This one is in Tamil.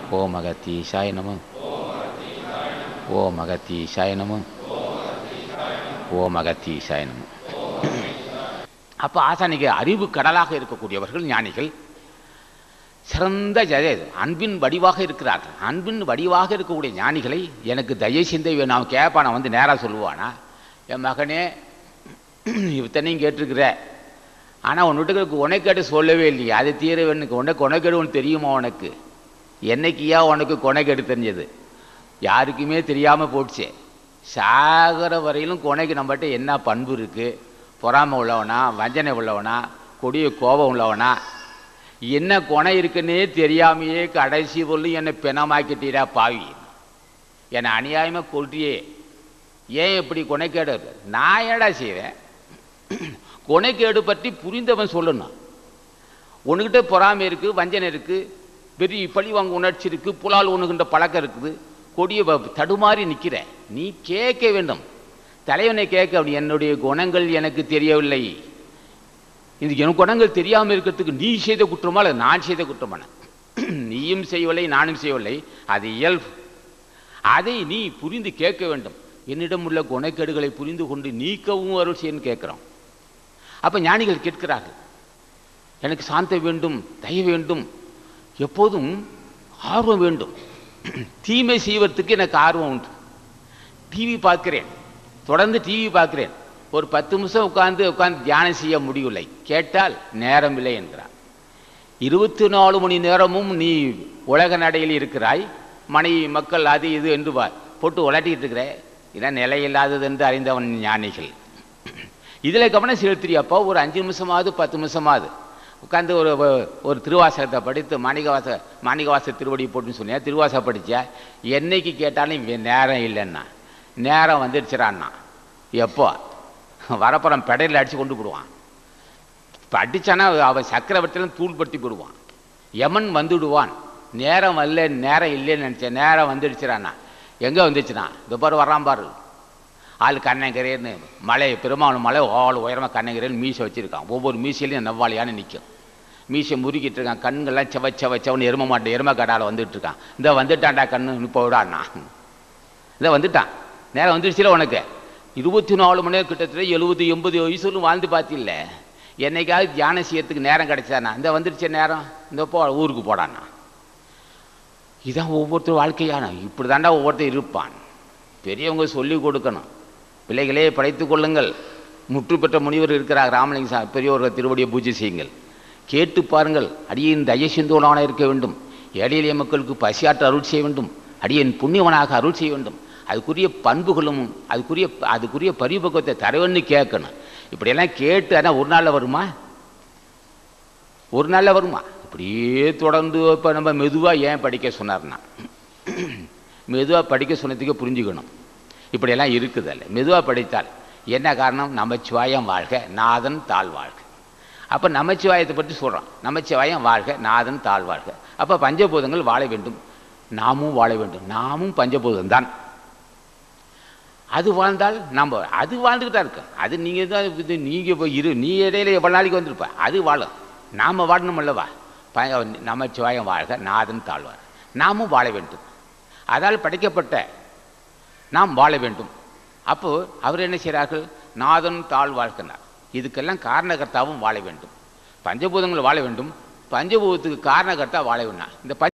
ஓம் அகத்தீஷாய நம ஓம் அகத்தீஷாய நம ஓம் அகத்தீஷாய நம அப்போ ஆசானிக்கு அறிவு கடலாக இருக்கக்கூடியவர்கள் ஞானிகள் சிறந்த ஜெய அன்பின் வடிவாக இருக்கிறார்கள் அன்பின் வடிவாக இருக்கக்கூடிய ஞானிகளை எனக்கு தயை சிந்தை வேணும் அவன் கேட்பான் வந்து நேராக சொல்லுவானா என் மகனே இத்தனையும் கேட்டிருக்கிற ஆனால் உன்னிட்டு உனக்கேடு சொல்லவே இல்லையே அது தீர வேணுக்கு உனக்கு உனக்கேடு உனக்கு தெரியுமா உனக்கு என்னைக்கியா உனக்கு கொனைக்கேடு தெரிஞ்சது யாருக்குமே தெரியாமல் போச்சு சாகர வரையிலும் கொனைக்கு நம்மகிட்ட என்ன பண்பு இருக்குது பொறாமை உள்ளவனா வஞ்சனை உள்ளவனா கொடிய கோபம் உள்ளவனா என்ன கொனை இருக்குன்னே தெரியாமையே கடைசி பொருளும் என்னை பிணமாக்கிட்டீரா பாவி என்னை அநியாயமாக கொல்றியே ஏன் இப்படி கொனைக்கேடு இருக்கு? நான் ஏடா செய்வேன் கொனைக்கேடு பற்றி புரிந்தவன் சொல்லணும் உன்கிட்ட பொறாமை இருக்குது வஞ்சனை இருக்குது பெரிய பழிவாங்க உணர்ச்சி இருக்குது புலால் உண்ணுகின்ற பழக்கம் இருக்குது கொடிய வ- தடுமாறி நிற்கிற நீ கேட்க வேண்டும் தலைவனை கேட்க அப்படி என்னுடைய குணங்கள் எனக்கு தெரியவில்லை இது என் குணங்கள் தெரியாமல் இருக்கிறதுக்கு நீ செய்த குற்றமா அல்லது நான் செய்த குற்றமான நீயும் செய்யவில்லை நானும் செய்யவில்லை அது இயல்பு அதை நீ புரிந்து கேட்க வேண்டும் என்னிடம் உள்ள குணக்கேடுகளை புரிந்து கொண்டு நீக்கவும் அருள் செய்யன்னு கேட்குறோம் அப்போ ஞானிகள் கேட்கிறார்கள் எனக்கு சாந்தம் வேண்டும் தய வேண்டும் எப்போதும் ஆர்வம் வேண்டும் தீமை செய்வதற்கு எனக்கு ஆர்வம் உண்டு டிவி பார்க்கிறேன் தொடர்ந்து டிவி பார்க்கிறேன் ஒரு பத்து நிமிஷம் உட்கார்ந்து உட்கார்ந்து தியானம் செய்ய முடியவில்லை கேட்டால் நேரம் இல்லை என்கிறார் இருபத்தி நாலு மணி நேரமும் நீ உலக நடையில் இருக்கிறாய் மனைவி மக்கள் அது இது என்று வா- போட்டு உலட்டிக்கிட்டு இருக்கிற இதான் நிலையில்லாதது என்று அறிந்தவன் ஞானிகள் இதில் கவனம் செலுத்துறியப்போ ஒரு அஞ்சு நிமிஷமாவது பத்து நிமிஷமாவது உட்காந்து ஒரு ஒரு- ஒரு திருவாசகத்தை படித்து மாணிகவாச மாணிகவாச திருவடி போட்டுன்னு சொன்னேன் திருவாசகம் படித்தா என்னைக்கு கேட்டாலும் இவன் நேரம் இல்லைன்னா நேரம் வந்துடுச்சுறான்னா எப்போ வரப்புறம் பெடையில் அடித்து கொண்டு போடுவான் இப்போ அடித்தானா அவன் சக்கரவர்த்தியிலும் தூள்படுத்தி போடுவான் யமன் வந்துடுவான் நேரம் வரல நேரம் இல்லைன்னு நினச்சேன் நேரம் வந்துடுச்சுறான்னா எங்கே வந்துச்சுனா இந்த பாரு வர்றான் பாரு ஆள் கண்ணங்கரேன்னு மலை பெருமாள் மலை ஆள் உயரமாக கண்ணங்கரேன்னு மீசை வச்சுருக்கான் ஒவ்வொரு மீசையிலையும் நவ்வாளியான நிற்கும் மீசை முறுக்கிட்டு இருக்கான் கண்கள்லாம் செவ செவ செவன்னு எரும மாட்டேன் எரும கடால வந்துட்டு இருக்கான் இந்த வந்துட்டான்டா கண்ணு இப்போ விடாண்ணா இதை வந்துட்டான் நேரம் வந்துடுச்சுல உனக்கு இருபத்தி நாலு மணி நேரம் கிட்டத்தட்ட எழுபது எண்பது வயசுலும் வாழ்ந்து பார்த்தில்ல என்னைக்காவது தியானம் செய்யறதுக்கு நேரம் கிடைச்சானா இந்த வந்துடுச்ச நேரம் இந்த போ ஊருக்கு போடான்னா இதான் ஒவ்வொருத்தர் வாழ்க்கையான இப்படி தாண்டா ஒவ்வொருத்தர் இருப்பான் பெரியவங்க சொல்லி கொடுக்கணும் பிள்ளைகளே படைத்துக் கொள்ளுங்கள் முற்று பெற்ற முனிவர் இருக்கிறார் ராமலிங்க சா பெரியவர்கள் திருவடியை பூஜை செய்யுங்கள் கேட்டு பாருங்கள் அடியின் தயசிந்தோனான இருக்க வேண்டும் ஏழை எளிய மக்களுக்கு பசியாற்ற அருள் செய்ய வேண்டும் அடியேன் புண்ணியவனாக அருள் செய்ய வேண்டும் அதுக்குரிய பண்புகளும் அதுக்குரிய அதுக்குரிய பரிபக்குவத்தை தரவன்னு கேட்கணும் இப்படியெல்லாம் கேட்டு ஆனால் ஒரு நாளில் வருமா ஒரு நாளில் வருமா இப்படியே தொடர்ந்து இப்போ நம்ம மெதுவாக ஏன் படிக்க சொன்னார்னா மெதுவாக படிக்க சொன்னதுக்கே புரிஞ்சுக்கணும் இப்படியெல்லாம் இருக்குதல்ல மெதுவாக படித்தால் என்ன காரணம் நமச்சிவாயம் வாழ்க நாதன் தாழ் வாழ்க அப்போ நமச்சிவாயத்தை பற்றி சொல்கிறோம் நமச்சிவாயம் வாழ்க நாதன் தாழ் வாழ்க அப்போ பஞ்சபூதங்கள் வாழ வேண்டும் நாமும் வாழ வேண்டும் நாமும் பஞ்சபூதம் தான் அது வாழ்ந்தால் நம்ம அது வாழ்ந்துக்கிட்டு தான் இருக்கு அது நீங்கள் தான் இது நீங்கள் போய் இரு நீ இடையில எவ்வளோ நாளைக்கு வந்திருப்ப அது வாழும் நாம் வாழணும் அல்லவா ப நமச்சிவாயம் வாழ்க நாதன் தாழ்வார் நாமும் வாழ வேண்டும் அதால் படைக்கப்பட்ட நாம் வாழ வேண்டும் அப்போ அவர் என்ன செய்கிறார்கள் நாதன் தாழ் வாழ்கிறார் இதுக்கெல்லாம் காரணகர்த்தாவும் வாழ வேண்டும் பஞ்சபூதங்கள் வாழ வேண்டும் பஞ்சபூதத்துக்கு காரணகர்த்தா வாழ வேண்டாம் இந்த பஞ்ச